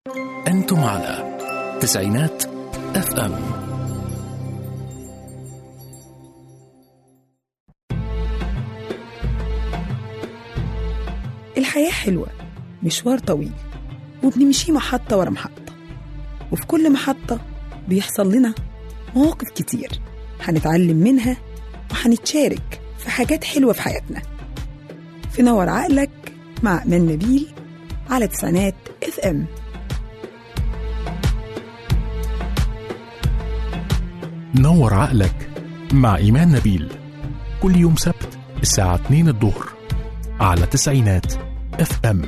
أنتم على تسعينات اف ام الحياة حلوة مشوار طويل وبنمشي محطة ورا محطة وفي كل محطة بيحصل لنا مواقف كتير هنتعلم منها وهنتشارك في حاجات حلوة في حياتنا في نور عقلك مع أمان نبيل على تسعينات اف ام نور عقلك مع إيمان نبيل كل يوم سبت الساعة 2 الظهر على تسعينات اف ام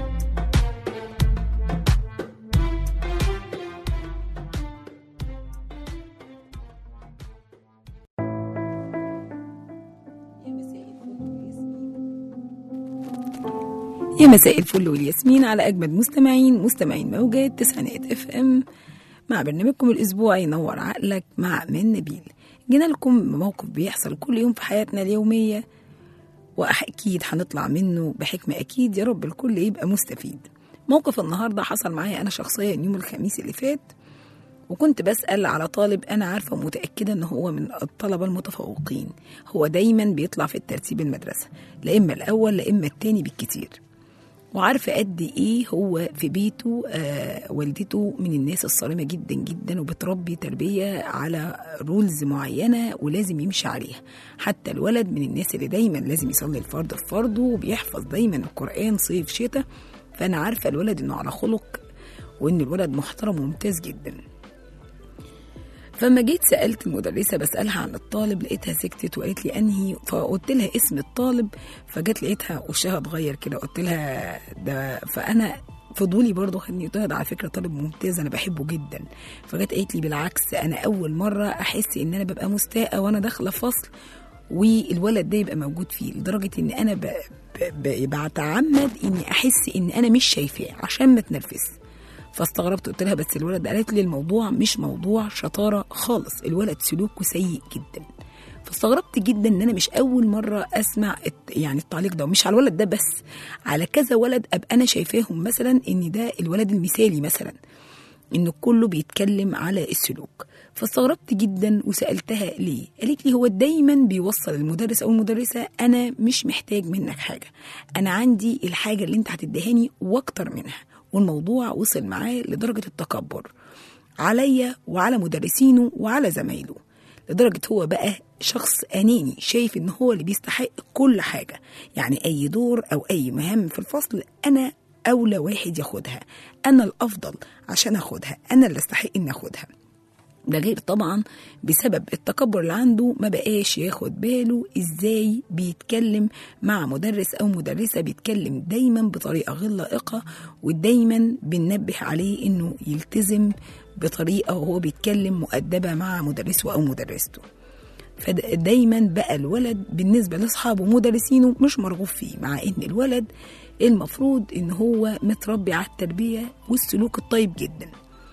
يا مساء الفل والياسمين على أجمد مستمعين مستمعين موجات تسعينات اف ام مع برنامجكم الأسبوعي نور عقلك مع من نبيل جينا لكم بموقف بيحصل كل يوم في حياتنا اليومية وأكيد هنطلع منه بحكمة أكيد يا رب الكل يبقى مستفيد موقف النهاردة حصل معايا أنا شخصيا يوم الخميس اللي فات وكنت بسأل على طالب أنا عارفة ومتأكدة إن هو من الطلبة المتفوقين هو دايما بيطلع في الترتيب المدرسة لا إما الأول لا إما التاني بالكتير وعارفة قد إيه هو في بيته آه والدته من الناس الصارمة جدا جدا وبتربي تربية على رولز معينة ولازم يمشي عليها حتى الولد من الناس اللي دايما لازم يصلي الفرض في فرضه وبيحفظ دايما القرآن صيف شتاء فأنا عارفة الولد إنه على خلق وإن الولد محترم وممتاز جدا فما جيت سألت المدرسة بسألها عن الطالب لقيتها سكتت وقالت لي أنهي فقلت لها اسم الطالب فجت لقيتها وشها اتغير كده قلت لها ده فأنا فضولي برضه خدني قلت لها ده على فكرة طالب ممتاز أنا بحبه جدا فجت قالت لي بالعكس أنا أول مرة أحس إن أنا ببقى مستاءة وأنا داخلة فصل والولد ده يبقى موجود فيه لدرجة إن أنا ب... ب... ب... بتعمد إني أحس إن أنا مش شايفاه عشان ما اتنرفزش فاستغربت قلت لها بس الولد قالت لي الموضوع مش موضوع شطاره خالص الولد سلوكه سيء جدا فاستغربت جدا ان انا مش اول مره اسمع الت- يعني التعليق ده ومش على الولد ده بس على كذا ولد ابقى انا شايفاهم مثلا ان ده الولد المثالي مثلا ان كله بيتكلم على السلوك فاستغربت جدا وسالتها ليه قالت لي هو دايما بيوصل المدرس او المدرسه انا مش محتاج منك حاجه انا عندي الحاجه اللي انت هتديهاني واكتر منها والموضوع وصل معاه لدرجه التكبر عليا وعلى مدرسينه وعلى زمايله لدرجة هو بقى شخص أناني شايف إن هو اللي بيستحق كل حاجة يعني أي دور أو أي مهام في الفصل أنا أولى واحد ياخدها أنا الأفضل عشان أخدها أنا اللي أستحق إني أخدها ده غير طبعا بسبب التكبر اللي عنده ما بقاش ياخد باله ازاي بيتكلم مع مدرس او مدرسه بيتكلم دايما بطريقه غير لائقه ودايما بننبه عليه انه يلتزم بطريقه وهو بيتكلم مؤدبه مع مدرسه او مدرسته فدايما بقى الولد بالنسبه لاصحابه ومدرسينه مش مرغوب فيه مع ان الولد المفروض ان هو متربي على التربيه والسلوك الطيب جدا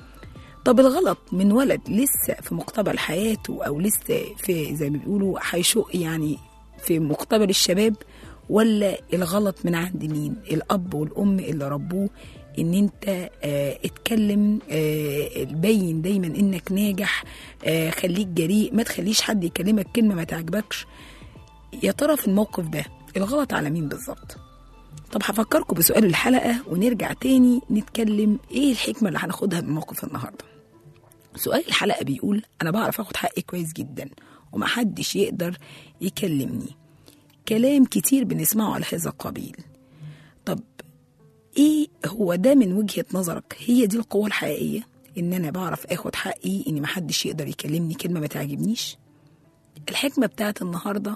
طب الغلط من ولد لسه في مقتبل حياته او لسه في زي ما بيقولوا هيشق يعني في مقتبل الشباب ولا الغلط من عند مين الاب والام اللي ربوه ان انت آه اتكلم آه بين دايما انك ناجح آه خليك جريء ما تخليش حد يكلمك كلمه ما تعجبكش يا ترى في الموقف ده الغلط على مين بالظبط طب هفكركم بسؤال الحلقة ونرجع تاني نتكلم ايه الحكمة اللي هناخدها من موقف النهاردة سؤال الحلقة بيقول أنا بعرف أخد حقي كويس جدا ومحدش يقدر يكلمني كلام كتير بنسمعه على هذا القبيل طب ايه هو ده من وجهة نظرك هي دي القوة الحقيقية ان انا بعرف اخد حقي ان محدش يقدر يكلمني كلمة ما تعجبنيش الحكمة بتاعت النهاردة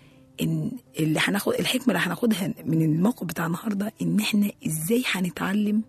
ان اللي هناخد الحكمة اللي هناخدها من الموقف بتاع النهاردة ان احنا ازاي هنتعلم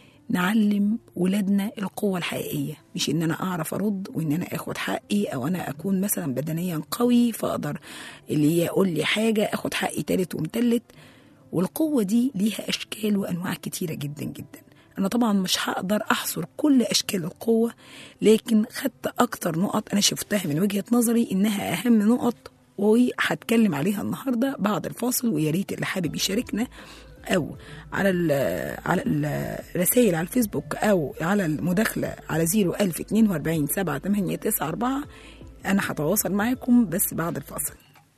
نعلم ولادنا القوة الحقيقية مش ان انا اعرف ارد وان انا اخد حقي او انا اكون مثلا بدنيا قوي فاقدر اللي يقول لي حاجة اخد حقي تالت ومتلت والقوة دي ليها اشكال وانواع كتيرة جدا جدا انا طبعا مش هقدر احصر كل اشكال القوة لكن خدت اكتر نقط انا شفتها من وجهة نظري انها اهم نقط وهتكلم عليها النهارده بعد الفاصل ويا ريت اللي حابب يشاركنا او على ال على الرسائل على الفيسبوك او على المداخله على 01042 7894 انا هتواصل معاكم بس بعد الفاصل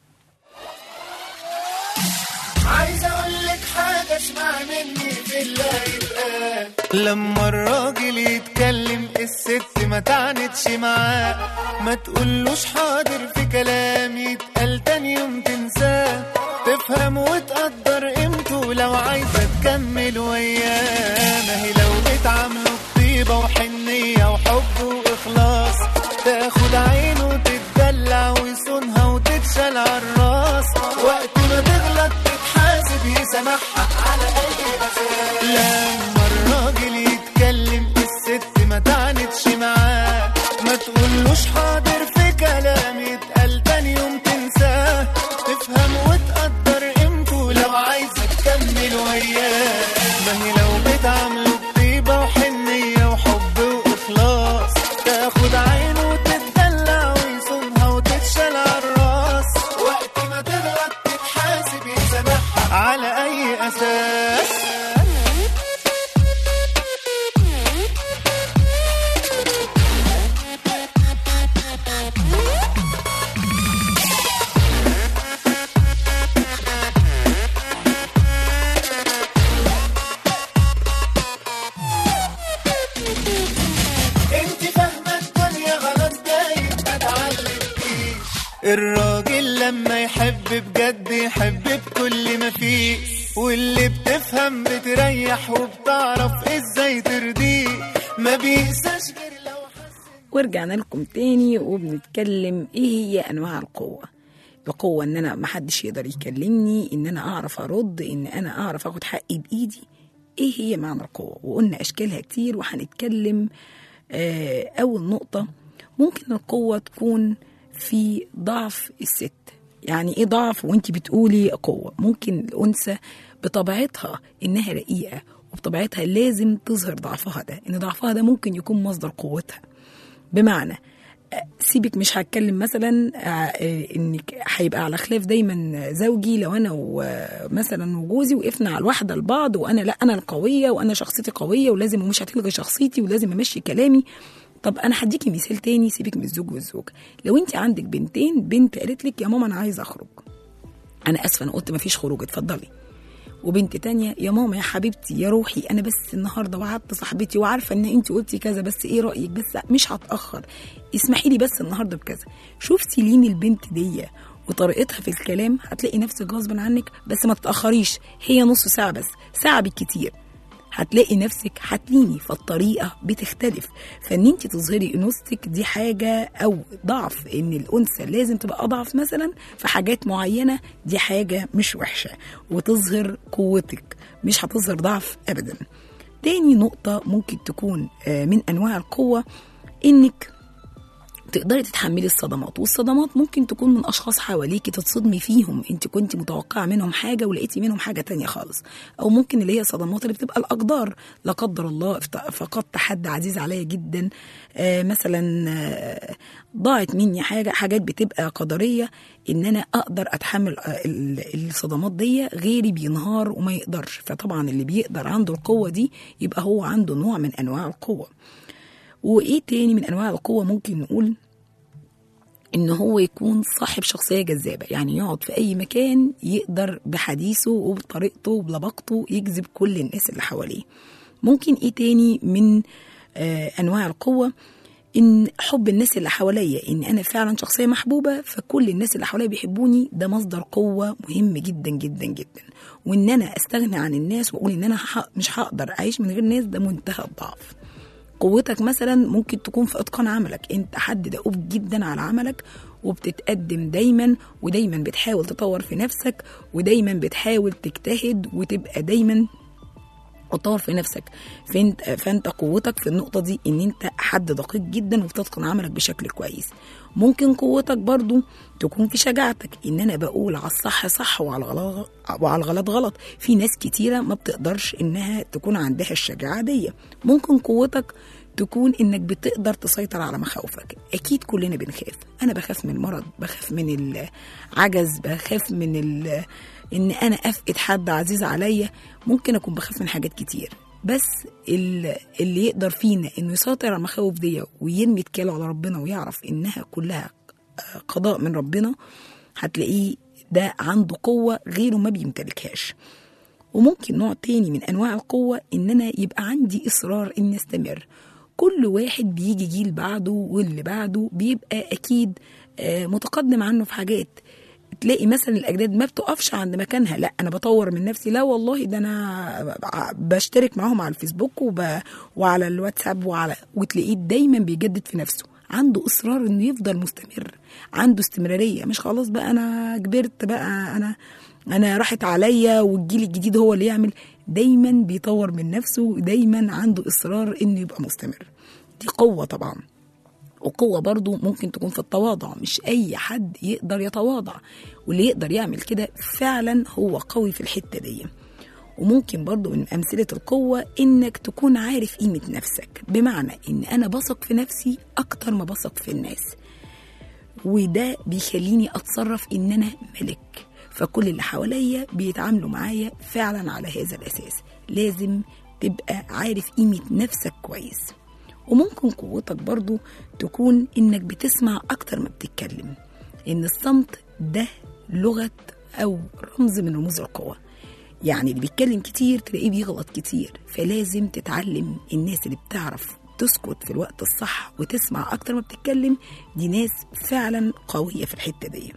عايز اقول لك حاجه اسمع مني في الله يتقال لما الراجل يتكلم الست ما تعنتش معاه ما تقولوش حاضر في كلام يتقال تاني يوم تنساه تفهم وتقدر قيمته لو عايزه تكمل وياه ما هي لو بتعامله بطيبه وحنيه وحب واخلاص تاخد عينه وتتدلع ويصونها وتتشال عالراس وقت ما تغلط تتحاسب يسامحها على اي اساس لما الراجل يتكلم الست ما تعنتش معاه ما تقولوش حاضر في كلام يتقال تاني يوم تنساه تفهم وتقدر قيمته لو عايزه تكمل وياه ما هي لو بتعامله بطيبه وحنيه وحب واخلاص تاخد عينه وتتدلع ويصونها وتتشال عالراس وقت ما تغلط تتحاسب يسامحها على اي اساس انت فاهمه الدنيا غلط جاي ما تعلمكيش الراجل لما يحب بجد يحب بكل ما فيه واللي بتفهم بتريح وبتعرف ازاي ترضيه ما بيقساش غير لو حس ورجعنا لكم تاني وبنتكلم ايه هي انواع القوه القوه ان انا محدش يقدر يكلمني ان انا اعرف ارد ان انا اعرف اخد حقي بايدي ايه هي معنى القوه وقلنا اشكالها كتير وهنتكلم آه اول نقطه ممكن القوه تكون في ضعف الست يعني ايه ضعف وانت بتقولي قوه ممكن الانثى بطبيعتها انها رقيقه وبطبيعتها لازم تظهر ضعفها ده ان ضعفها ده ممكن يكون مصدر قوتها بمعنى آه، سيبك مش هتكلم مثلا آه، آه، انك هيبقى على خلاف دايما زوجي لو انا ومثلا وجوزي وقفنا على الواحده لبعض وانا لا انا القويه وانا شخصيتي قويه ولازم ومش هتلغي شخصيتي ولازم امشي كلامي طب انا هديكي مثال تاني سيبك من الزوج والزوجه لو انت عندك بنتين بنت قالت لك يا ماما انا عايزه اخرج انا اسفه انا قلت مفيش خروج اتفضلي وبنت تانية يا ماما يا حبيبتي يا روحي انا بس النهارده وعدت صاحبتي وعارفه ان انت قلتي كذا بس ايه رايك بس مش هتاخر اسمحي لي بس النهارده بكذا شفتي لين البنت دي وطريقتها في الكلام هتلاقي نفسك غصب عنك بس ما تتاخريش هي نص ساعه بس ساعه بالكتير هتلاقي نفسك هتليني فالطريقه بتختلف فان انت تظهري انوثتك دي حاجه او ضعف ان الانثى لازم تبقى اضعف مثلا في حاجات معينه دي حاجه مش وحشه وتظهر قوتك مش هتظهر ضعف ابدا تاني نقطه ممكن تكون آه، من انواع القوه انك تقدري تتحملي الصدمات والصدمات ممكن تكون من اشخاص حواليكي تتصدمي فيهم انت كنت متوقعه منهم حاجه ولقيتي منهم حاجه تانية خالص او ممكن اللي هي صدمات اللي بتبقى الاقدار لا قدر الله افت- فقدت حد عزيز عليا جدا آه مثلا آه ضاعت مني حاجه حاجات بتبقى قدريه ان انا اقدر اتحمل آه، ال- الصدمات دي غيري بينهار وما يقدرش فطبعا اللي بيقدر عنده القوه دي يبقى هو عنده نوع من انواع القوه وايه تاني من انواع القوه ممكن نقول ان هو يكون صاحب شخصيه جذابه يعني يقعد في اي مكان يقدر بحديثه وبطريقته وبلبقته يجذب كل الناس اللي حواليه ممكن ايه تاني من آه انواع القوه ان حب الناس اللي حواليا ان انا فعلا شخصيه محبوبه فكل الناس اللي حواليا بيحبوني ده مصدر قوه مهم جدا جدا جدا وان انا استغنى عن الناس واقول ان انا ح- مش هقدر اعيش من غير ناس ده منتهى الضعف قوتك مثلا ممكن تكون في اتقان عملك انت حد دؤوب جدا على عملك وبتتقدم دايما ودايما بتحاول تطور في نفسك ودايما بتحاول تجتهد وتبقى دايما وتطور في نفسك فانت فانت قوتك في النقطه دي ان انت حد دقيق جدا وبتتقن عملك بشكل كويس ممكن قوتك برضو تكون في شجاعتك ان انا بقول على الصح صح وعلى الغلط وعلى الغلط غلط في ناس كتيره ما بتقدرش انها تكون عندها الشجاعه دي ممكن قوتك تكون انك بتقدر تسيطر على مخاوفك اكيد كلنا بنخاف انا بخاف من المرض بخاف من العجز بخاف من ال ان انا افقد حد عزيز عليا ممكن اكون بخاف من حاجات كتير بس ال- اللي يقدر فينا انه يسيطر على المخاوف دي ويرمي اتكاله على ربنا ويعرف انها كلها قضاء من ربنا هتلاقيه ده عنده قوة غيره ما بيمتلكهاش وممكن نوع تاني من انواع القوه ان انا يبقى عندي اصرار اني استمر كل واحد بيجي جيل بعده واللي بعده بيبقى اكيد آه، متقدم عنه في حاجات تلاقي مثلا الاجداد ما بتقفش عند مكانها لا انا بطور من نفسي لا والله ده انا بشترك معاهم على الفيسبوك وب... وعلى الواتساب وعلى وتلاقيه دايما بيجدد في نفسه عنده اصرار انه يفضل مستمر عنده استمراريه مش خلاص بقى انا كبرت بقى انا انا راحت عليا والجيل الجديد هو اللي يعمل دايما بيطور من نفسه دايما عنده اصرار انه يبقى مستمر دي قوه طبعا وقوة برضو ممكن تكون في التواضع مش أي حد يقدر يتواضع واللي يقدر يعمل كده فعلا هو قوي في الحتة دي وممكن برضو من أمثلة القوة إنك تكون عارف قيمة نفسك بمعنى إن أنا بثق في نفسي أكتر ما بثق في الناس وده بيخليني أتصرف إن أنا ملك فكل اللي حواليا بيتعاملوا معايا فعلا على هذا الأساس لازم تبقى عارف قيمة نفسك كويس وممكن قوتك برضو تكون إنك بتسمع أكتر ما بتتكلم إن الصمت ده لغة أو رمز من رموز القوة يعني اللي بيتكلم كتير تلاقيه بيغلط كتير فلازم تتعلم الناس اللي بتعرف تسكت في الوقت الصح وتسمع أكتر ما بتتكلم دي ناس فعلا قوية في الحتة دي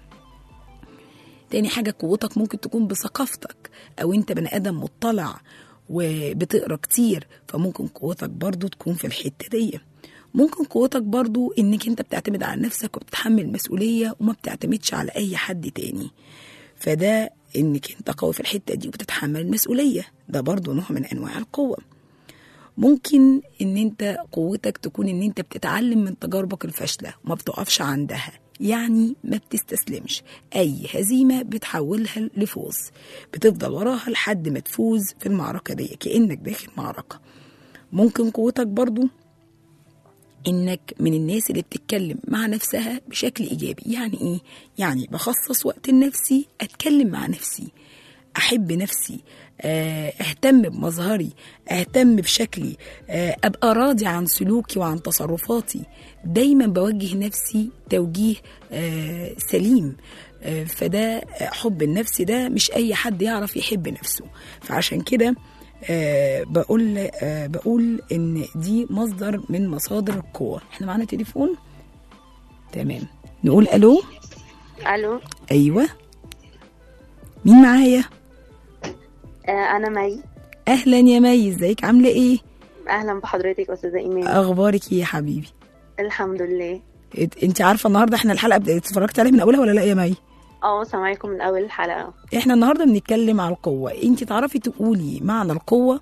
تاني حاجة قوتك ممكن تكون بثقافتك أو أنت بني آدم مطلع وبتقرا كتير فممكن قوتك برضو تكون في الحتة دي ممكن قوتك برضو انك انت بتعتمد على نفسك وبتتحمل مسؤولية وما بتعتمدش على اي حد تاني فده انك انت قوي في الحتة دي وبتتحمل المسؤولية ده برضو نوع من انواع القوة ممكن ان انت قوتك تكون ان انت بتتعلم من تجاربك الفاشلة وما بتقفش عندها يعني ما بتستسلمش اي هزيمة بتحولها لفوز بتفضل وراها لحد ما تفوز في المعركة دي كأنك داخل معركة ممكن قوتك برضو انك من الناس اللي بتتكلم مع نفسها بشكل ايجابي يعني ايه يعني بخصص وقت لنفسي اتكلم مع نفسي احب نفسي آه، اهتم بمظهري اهتم بشكلي آه، ابقى راضي عن سلوكي وعن تصرفاتي دايما بوجه نفسي توجيه آه، سليم آه، فده آه، حب النفس ده مش اي حد يعرف يحب نفسه فعشان كده آه بقول آه بقول ان دي مصدر من مصادر القوه احنا معانا تليفون تمام نقول الو الو ايوه مين معايا آه انا مي اهلا يا مي ازيك عامله ايه اهلا بحضرتك استاذه ايمان اخبارك ايه يا حبيبي الحمد لله إت- انت عارفه النهارده احنا الحلقه بت- اتفرجت عليها من اولها ولا لا يا مي اه سامعاكم من اول الحلقه احنا النهارده بنتكلم على القوه انت تعرفي تقولي معنى القوه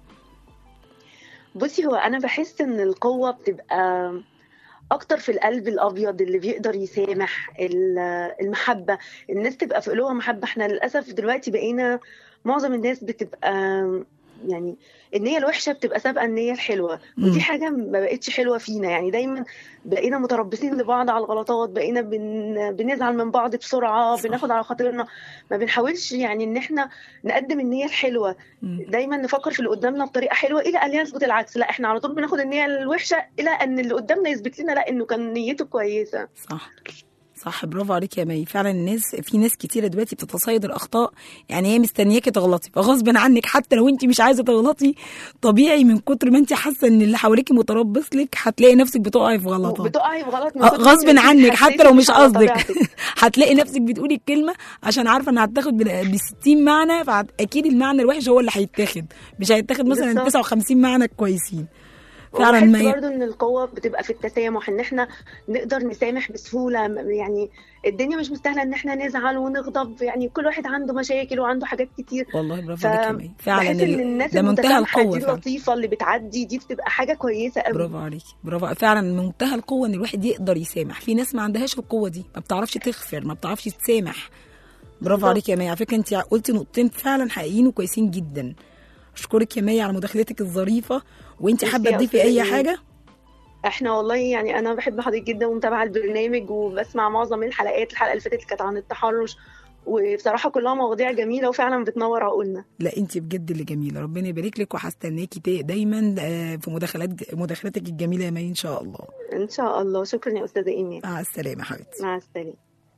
بصي هو انا بحس ان القوه بتبقى اكتر في القلب الابيض اللي بيقدر يسامح ال- المحبه الناس تبقى في قلوبها محبه احنا للاسف دلوقتي بقينا معظم الناس بتبقى يعني النية الوحشة بتبقى سابقة النية الحلوة مم. ودي حاجة ما بقتش حلوة فينا يعني دايما بقينا متربصين لبعض على الغلطات بقينا بن... بنزعل من بعض بسرعة صح. بناخد على خاطرنا ما بنحاولش يعني ان احنا نقدم النية الحلوة مم. دايما نفكر في اللي قدامنا بطريقه حلوه الى ان يثبت العكس لا احنا على طول بناخد النيه الوحشه الى ان اللي قدامنا يثبت لنا لا انه كان نيته كويسه صح صح برافو عليك يا مي فعلا الناس في ناس كتيره دلوقتي بتتصيد الاخطاء يعني هي مستنياكي تغلطي فغصب عنك حتى لو انت مش عايزه تغلطي طبيعي من كتر ما انت حاسه ان اللي حواليكي متربص لك هتلاقي نفسك بتقعي في غلطات بتقعي في غلط من آه، كتر ما غصب انت عنك حسيتي حتى لو مش على قصدك طبيعتك. هتلاقي نفسك بتقولي الكلمه عشان عارفه انها هتاخد ب 60 معنى فاكيد المعنى الوحش هو اللي هيتاخد مش هيتاخد مثلا بالظبط. 59 معنى كويسين فعلا وبحس ما ي... برضو ان القوه بتبقى في التسامح ان احنا نقدر نسامح بسهوله م- يعني الدنيا مش مستاهله ان احنا نزعل ونغضب يعني كل واحد عنده مشاكل وعنده حاجات كتير والله برافو عليك يا مي فعلا بحس ان ال- الناس ده منتهى المتسامحه القوه دي فعلا اللطيفه اللي بتعدي دي بتبقى حاجه كويسه قوي برافو عليك برافو فعلا من منتهى القوه ان الواحد يقدر يسامح في ناس ما عندهاش القوه دي ما بتعرفش تغفر ما بتعرفش تسامح برافو بالظبط. عليك يا مي على فكره انت قلتي نقطتين فعلا حقيقيين وكويسين جدا اشكرك يا مي على مداخلتك الظريفه وانت ميرسي حابه يا تضيفي أستاذة اي إيمان. حاجه احنا والله يعني انا بحب حضرتك جدا ومتابعه البرنامج وبسمع معظم الحلقات الحلقه اللي فاتت كانت عن التحرش وبصراحه كلها مواضيع جميله وفعلا بتنور عقولنا لا انت بجد اللي جميله ربنا يبارك لك وهستناكي تا- دايما آه، في مداخلات مداخلاتك الجميله يا مي ان شاء الله ان شاء الله شكرا يا استاذه ايمان مع السلامه حبيبتي مع السلامه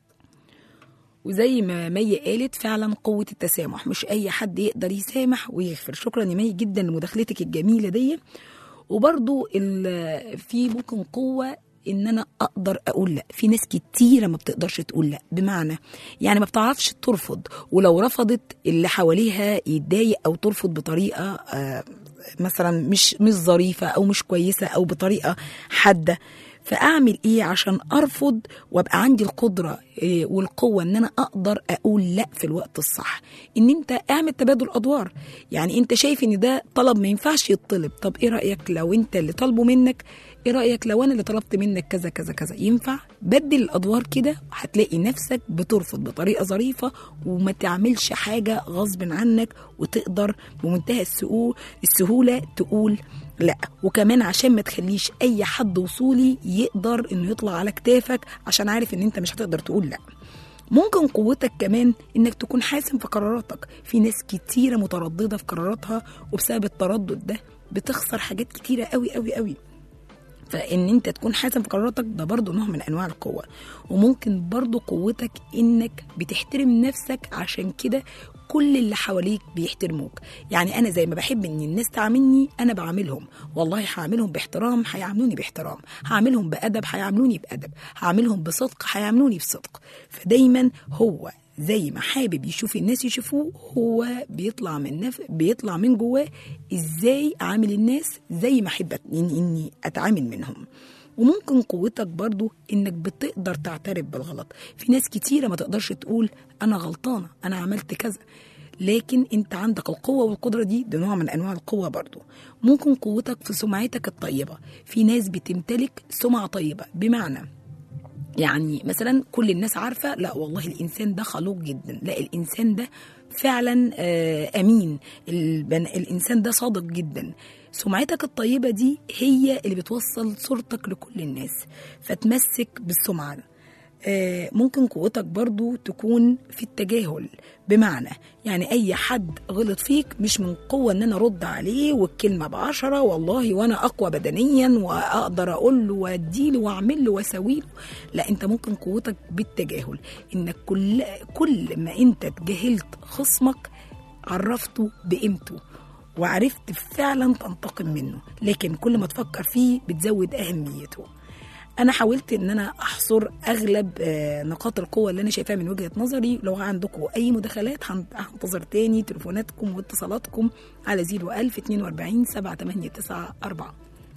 وزي ما مي قالت فعلا قوة التسامح مش أي حد يقدر يسامح ويغفر شكرا يا مي جدا لمداخلتك الجميلة دي وبرضو ال- في ممكن قوة ان انا اقدر اقول لا في ناس كتيره ما بتقدرش تقول لا بمعنى يعني ما بتعرفش ترفض ولو رفضت اللي حواليها يتضايق او ترفض بطريقه آه، مثلا مش مش ظريفه او مش كويسه او بطريقه حاده فاعمل ايه عشان ارفض وابقى عندي القدره إيه، والقوه ان انا اقدر اقول لا في الوقت الصح ان انت اعمل تبادل ادوار يعني انت شايف ان ده طلب ما ينفعش يطلب طب ايه رايك لو انت اللي طالبه منك ايه رايك لو انا اللي طلبت منك كذا كذا كذا ينفع بدل الادوار كده هتلاقي نفسك بترفض بطريقه ظريفه وما تعملش حاجه غصب عنك وتقدر بمنتهى السهو- السهوله تقول لا وكمان عشان ما تخليش اي حد وصولي يقدر انه يطلع على كتافك عشان عارف ان انت مش هتقدر تقول لا ممكن قوتك كمان انك تكون حاسم في قراراتك في ناس كتيره متردده في قراراتها وبسبب التردد ده بتخسر حاجات كتيره قوي قوي قوي فان انت تكون حاسم في قراراتك ده برضو نوع من انواع القوه وممكن برضو قوتك انك بتحترم نفسك عشان كده كل اللي حواليك بيحترموك يعني انا زي ما بحب ان الناس تعاملني انا بعاملهم والله هعاملهم باحترام هيعاملوني باحترام هعاملهم بادب هيعاملوني بادب هعاملهم بصدق هيعاملوني بصدق فدايما هو زي ما حابب يشوف الناس يشوفوه هو بيطلع من نف... بيطلع من جواه ازاي اعامل الناس زي ما احب إن- اني اتعامل منهم وممكن قوتك برضو انك بتقدر تعترف بالغلط في ناس كتيره ما تقدرش تقول انا غلطانه انا عملت كذا لكن انت عندك القوة والقدرة دي ده نوع من انواع القوة برضو ممكن قوتك في سمعتك الطيبة في ناس بتمتلك سمعة طيبة بمعنى يعني مثلا كل الناس عارفه لا والله الانسان ده خلوق جدا لا الانسان ده فعلا آه، امين البن... الانسان ده صادق جدا سمعتك الطيبه دي هي اللي بتوصل صورتك لكل الناس فتمسك بالسمعه آه، ممكن قوتك برضو تكون في التجاهل بمعنى يعني اي حد غلط فيك مش من قوة ان انا ارد عليه والكلمة بعشرة والله وانا اقوى بدنيا واقدر اقول له واديله واعمل له واسوي له لا انت ممكن قوتك بالتجاهل انك كل كل ما انت تجاهلت خصمك عرفته بقيمته وعرفت فعلا تنتقم منه لكن كل ما تفكر فيه بتزود اهميته انا حاولت ان انا احصر اغلب آه، نقاط القوه اللي انا شايفاها من وجهه نظري لو عندكم اي مداخلات هن- هنتظر تاني تليفوناتكم واتصالاتكم على 01000 42 789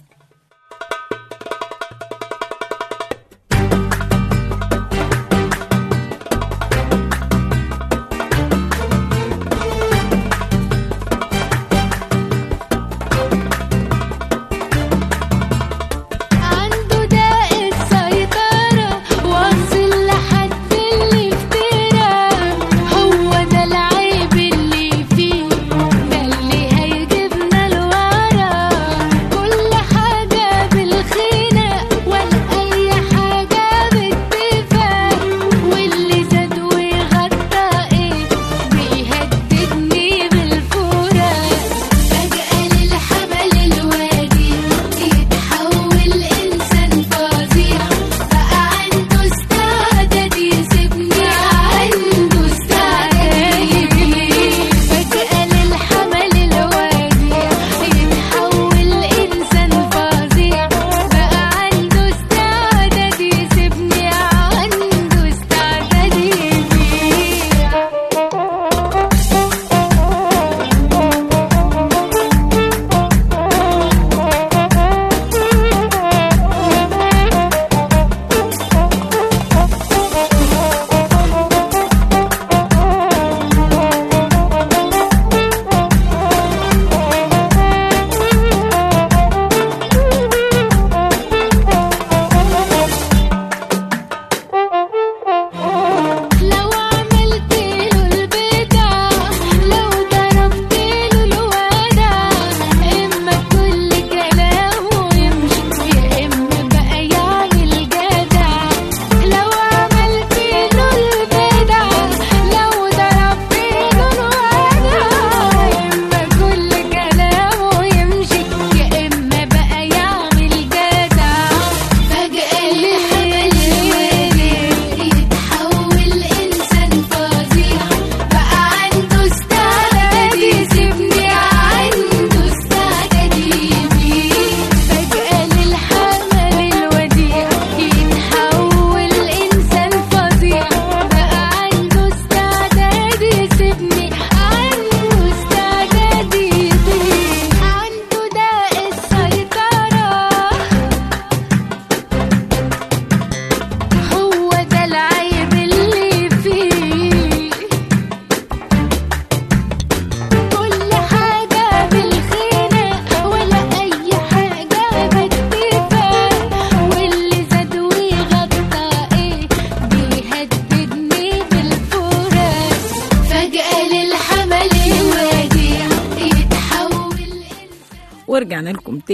عنده داء السيطرة واصل لحد اللي افترى هو ده العيب اللي فيه ده اللي هيجيبنا لورا كل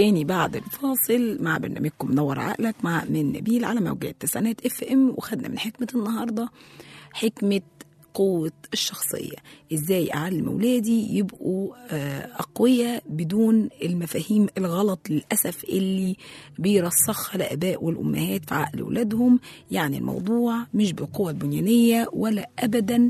تاني بعد الفاصل مع برنامجكم نور عقلك مع من نبيل على موجات تسعينات اف ام وخدنا من حكمة النهاردة حكمة قوة الشخصية ازاي اعلم اولادي يبقوا آه، اقوياء بدون المفاهيم الغلط للاسف اللي بيرسخها الاباء والامهات في عقل اولادهم يعني الموضوع مش بالقوة البنيانية ولا ابدا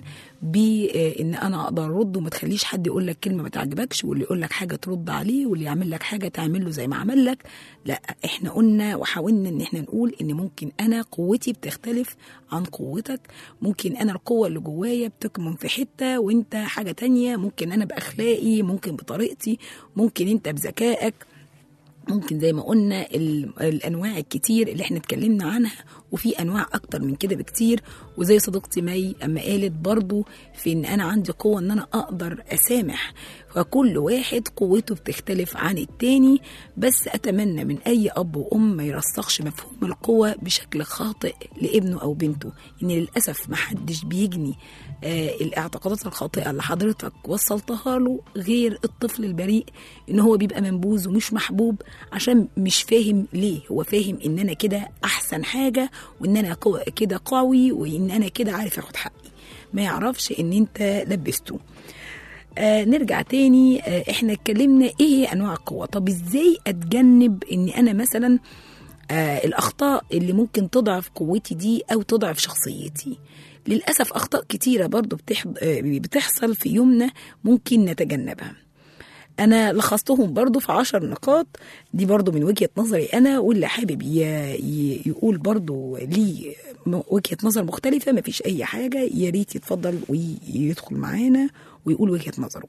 بان انا اقدر ارد وما تخليش حد يقول لك كلمه ما تعجبكش واللي يقول لك حاجه ترد عليه واللي يعمل لك حاجه تعمل له زي ما عمل لك لا احنا قلنا وحاولنا ان احنا نقول ان ممكن انا قوتي بتختلف عن قوتك ممكن انا القوه اللي جوايا بتكمن في حته وانت حاجه تانية ممكن انا باخلاقي ممكن بطريقتي ممكن انت بذكائك ممكن زي ما قلنا ال- الانواع الكتير اللي احنا اتكلمنا عنها وفي انواع اكتر من كده بكتير وزي صديقتي مي اما قالت برضو في ان انا عندي قوه ان انا اقدر اسامح فكل واحد قوته بتختلف عن التاني بس اتمنى من اي اب وام ما يرسخش مفهوم القوه بشكل خاطئ لابنه او بنته ان للاسف محدش بيجني آه الاعتقادات الخاطئه اللي حضرتك وصلتها له غير الطفل البريء ان هو بيبقى منبوذ ومش محبوب عشان مش فاهم ليه هو فاهم ان انا كده احسن حاجه وان انا قو- كده قوي وان انا كده عارف اخد حقي ما يعرفش ان انت لبسته آه نرجع تاني آه احنا اتكلمنا ايه هي انواع القوه طب ازاي اتجنب ان انا مثلا آه الاخطاء اللي ممكن تضعف قوتي دي او تضعف شخصيتي للاسف اخطاء كتيره برضو بتح... آه بتحصل في يومنا ممكن نتجنبها انا لخصتهم برضو في عشر نقاط دي برضو من وجهة نظري انا واللي حابب ي... ي... يقول برضو ليه م- وجهة نظر مختلفة مفيش اي حاجة يا ريت يتفضل ويدخل معانا ويقول وجهة نظره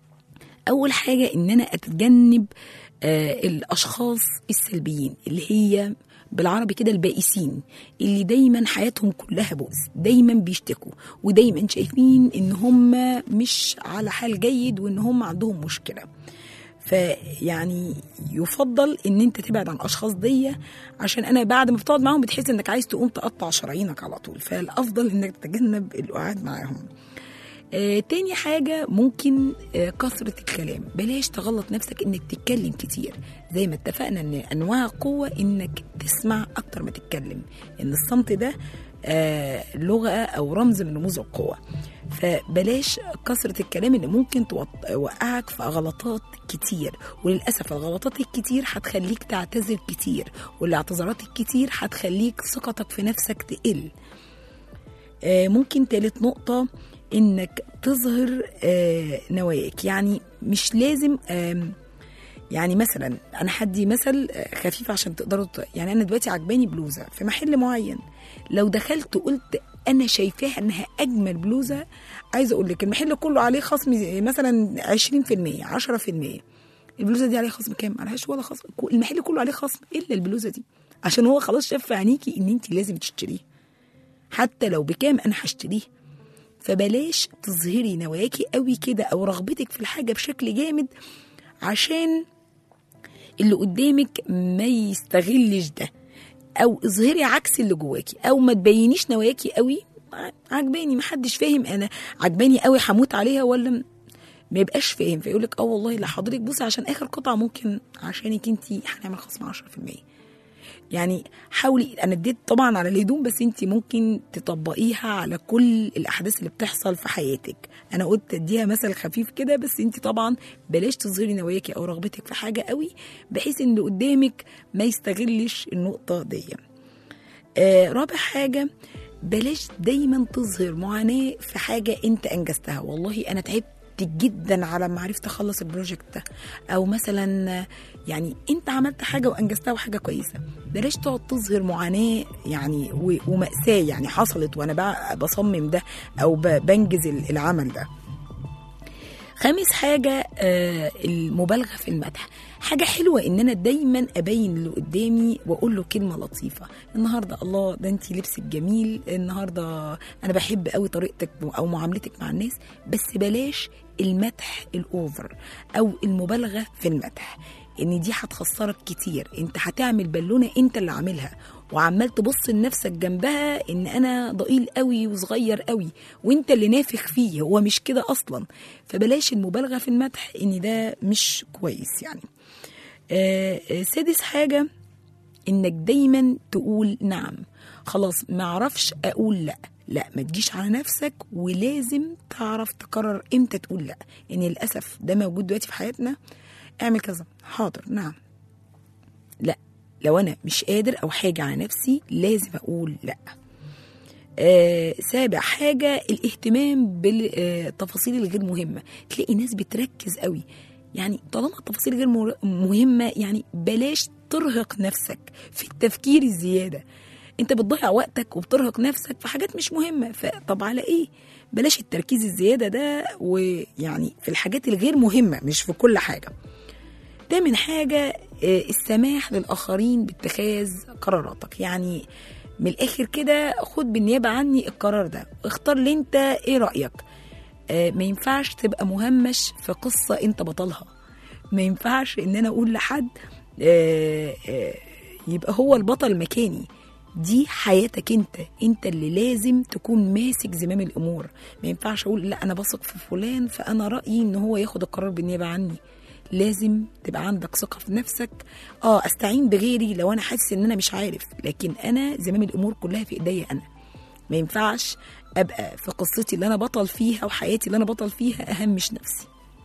اول حاجه ان انا اتجنب آه الاشخاص السلبيين اللي هي بالعربي كده البائسين اللي دايما حياتهم كلها بؤس دايما بيشتكوا ودايما شايفين ان هم مش على حال جيد وان هم عندهم مشكله فيعني يفضل ان انت تبعد عن الاشخاص دي عشان انا بعد ما بتقعد معاهم بتحس انك عايز تقوم تقطع شرايينك على طول فالافضل انك تتجنب القعاد معاهم آه، تاني حاجة ممكن آه، كثرة الكلام بلاش تغلط نفسك انك تتكلم كتير زي ما اتفقنا ان انواع القوة انك تسمع اكتر ما تتكلم ان الصمت ده آه، لغة او رمز من رموز القوة فبلاش كثرة الكلام اللي ممكن توط- توقعك في غلطات كتير وللأسف الغلطات الكتير هتخليك تعتذر كتير والاعتذارات الكتير هتخليك ثقتك في نفسك تقل آه، ممكن تالت نقطة انك تظهر آه، نواياك يعني مش لازم آم، يعني مثلا انا هدي مثل آه، خفيف عشان تقدروا ت- يعني انا دلوقتي عجباني بلوزه في محل معين لو دخلت وقلت انا شايفاها انها اجمل بلوزه عايزه اقول لك المحل كله عليه خصم زي- مثلا 20% 10% البلوزه دي عليها خصم كام؟ عليهاش ولا خصم المحل كله عليه خصم الا البلوزه دي عشان هو خلاص شاف في عينيكي ان انت لازم تشتريها حتى لو بكام انا هشتريه فبلاش تظهري نواياكي قوي كده او رغبتك في الحاجه بشكل جامد عشان اللي قدامك ما يستغلش ده او اظهري عكس اللي جواكي او ما تبينيش نواياكي قوي عجباني محدش فاهم انا عجباني قوي هموت عليها ولا م- ما يبقاش فاهم فيقول لك اه والله لا حضرتك بصي عشان اخر قطعه ممكن عشانك انت هنعمل خصم 10% يعني حاولي انا اديت طبعا على الهدوم بس انت ممكن تطبقيها على كل الاحداث اللي بتحصل في حياتك انا قلت اديها مثل خفيف كده بس انت طبعا بلاش تظهري نواياكي او رغبتك في حاجه قوي بحيث ان اللي قدامك ما يستغلش النقطه دي آه رابع حاجه بلاش دايما تظهر معاناه في حاجه انت انجزتها والله انا تعبت جدا على ما عرفت اخلص البروجكت ده او مثلا يعني انت عملت حاجه وانجزتها وحاجه كويسه بلاش تقعد تظهر معاناه يعني و- وماساه يعني حصلت وانا بقى بصمم ده او ب- بنجز ال- العمل ده خامس حاجة آه المبالغة في المدح حاجة حلوة ان انا دايما ابين اللي قدامي واقول له كلمة لطيفة النهاردة الله ده انت لبسك جميل النهاردة انا بحب قوي طريقتك او معاملتك مع الناس بس بلاش المدح الاوفر او المبالغة في المدح ان دي هتخسرك كتير انت هتعمل بالونه انت اللي عاملها وعمال تبص لنفسك جنبها ان انا ضئيل قوي وصغير قوي وانت اللي نافخ فيه هو مش كده اصلا فبلاش المبالغه في المدح ان ده مش كويس يعني آه، آه، سادس حاجة انك دايما تقول نعم خلاص ما اعرفش اقول لا لا ما تجيش على نفسك ولازم تعرف تقرر امتى تقول لا يعني للاسف ده موجود دلوقتي في حياتنا اعمل كذا حاضر نعم لا لو انا مش قادر او حاجه على نفسي لازم اقول لا آه سابع حاجة الاهتمام بالتفاصيل الغير مهمة تلاقي ناس بتركز قوي يعني طالما التفاصيل غير مر- مهمة يعني بلاش ترهق نفسك في التفكير الزيادة انت بتضيع وقتك وبترهق نفسك في حاجات مش مهمة فطب على ايه بلاش التركيز الزيادة ده ويعني في الحاجات الغير مهمة مش في كل حاجة ده من حاجة آه، السماح للآخرين باتخاذ قراراتك يعني من الآخر كده خد بالنيابة عني القرار ده اختار لي انت ايه رأيك آه، ما ينفعش تبقى مهمش في قصة انت بطلها ما ينفعش ان انا اقول لحد آه، آه، يبقى هو البطل مكاني دي حياتك انت انت اللي لازم تكون ماسك زمام الامور ما ينفعش اقول لا انا بثق في فلان فانا رايي ان هو ياخد القرار بالنيابه عني لازم تبقى عندك ثقه في نفسك اه استعين بغيري لو انا حاسس ان انا مش عارف لكن انا زمام الامور كلها في ايديا انا ما ينفعش ابقى في قصتي اللي انا بطل فيها وحياتي اللي انا بطل فيها اهمش نفسي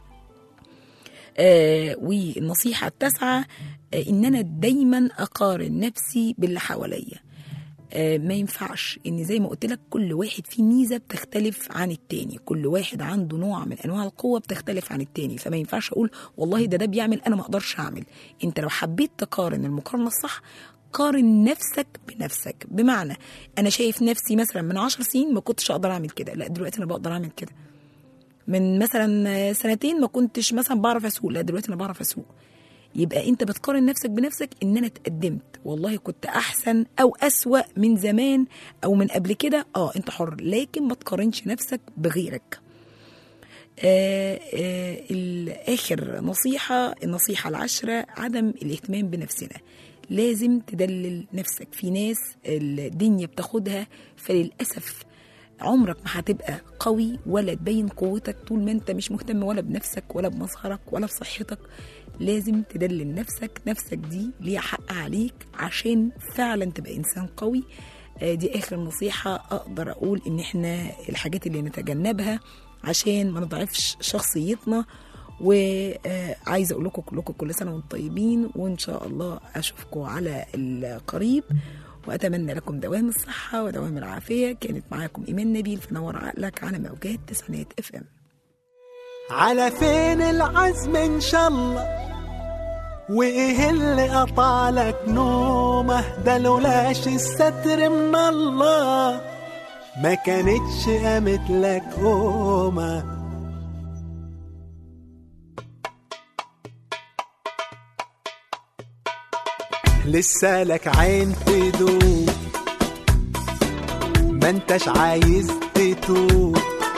آه والنصيحة التاسعة آه إن أنا دايما أقارن نفسي باللي حواليا آه ما ينفعش إن زي ما قلت لك كل واحد فيه ميزة بتختلف عن التاني كل واحد عنده نوع من أنواع القوة بتختلف عن التاني فما ينفعش أقول والله ده ده بيعمل أنا ما أقدرش أعمل أنت لو حبيت تقارن المقارنة الصح قارن نفسك بنفسك بمعنى أنا شايف نفسي مثلا من عشر سنين ما كنتش أقدر أعمل كده لا دلوقتي أنا بقدر أعمل كده من مثلا سنتين ما كنتش مثلا بعرف اسوق لا دلوقتي انا بعرف اسوق يبقى انت بتقارن نفسك بنفسك ان انا اتقدمت والله كنت احسن او اسوا من زمان او من قبل كده اه انت حر لكن ما تقارنش نفسك بغيرك آه آه الاخر نصيحه النصيحه العشره عدم الاهتمام بنفسنا لازم تدلل نفسك في ناس الدنيا بتاخدها فللاسف عمرك ما هتبقى قوي ولا تبين قوتك طول ما انت مش مهتم ولا بنفسك ولا بمظهرك ولا بصحتك لازم تدلل نفسك نفسك دي ليها حق عليك عشان فعلا تبقى انسان قوي آه، دي اخر نصيحة اقدر اقول ان احنا الحاجات اللي نتجنبها عشان ما نضعفش شخصيتنا وعايزه اقول لكم كلكم كل سنه وانتم طيبين وان شاء الله اشوفكم على القريب واتمنى لكم دوام الصحه ودوام العافيه كانت معاكم ايمان نبيل في نور عقلك على موجات تسعينات اف ام على فين العزم ان شاء الله وايه اللي قطعلك نومه ده لولاش الستر من الله ما كانتش قامت لك قومه لسه لك عين تدوب ما انتش عايز تتوب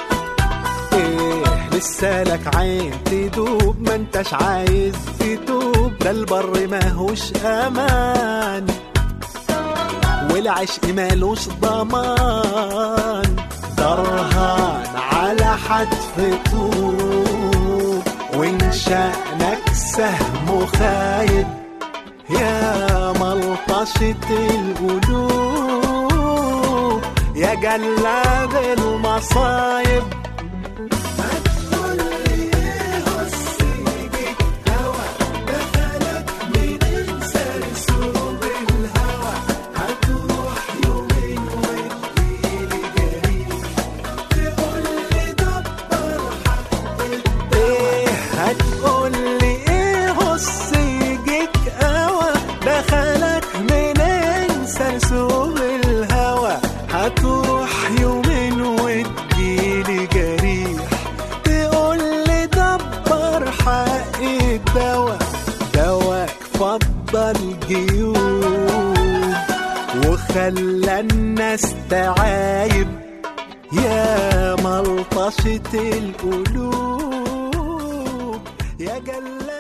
ايه لسه لك عين تدوب ما انتش عايز تتوب ده البر ماهوش امان والعشق مالوش ضمان درهان على حتف طوب وان شأنك سهم خايب يا ملطشة القلوب يا جلاد المصايب ايه هتقولي ايه هص يجيك قوى دخلك منين سرسوب الهوى هتروح يومين وتجيلي جريح تقولي دبر حق الدوا دواك فضل جيوب وخلى الناس تعايب يا ملطشة القلوب يا جلاد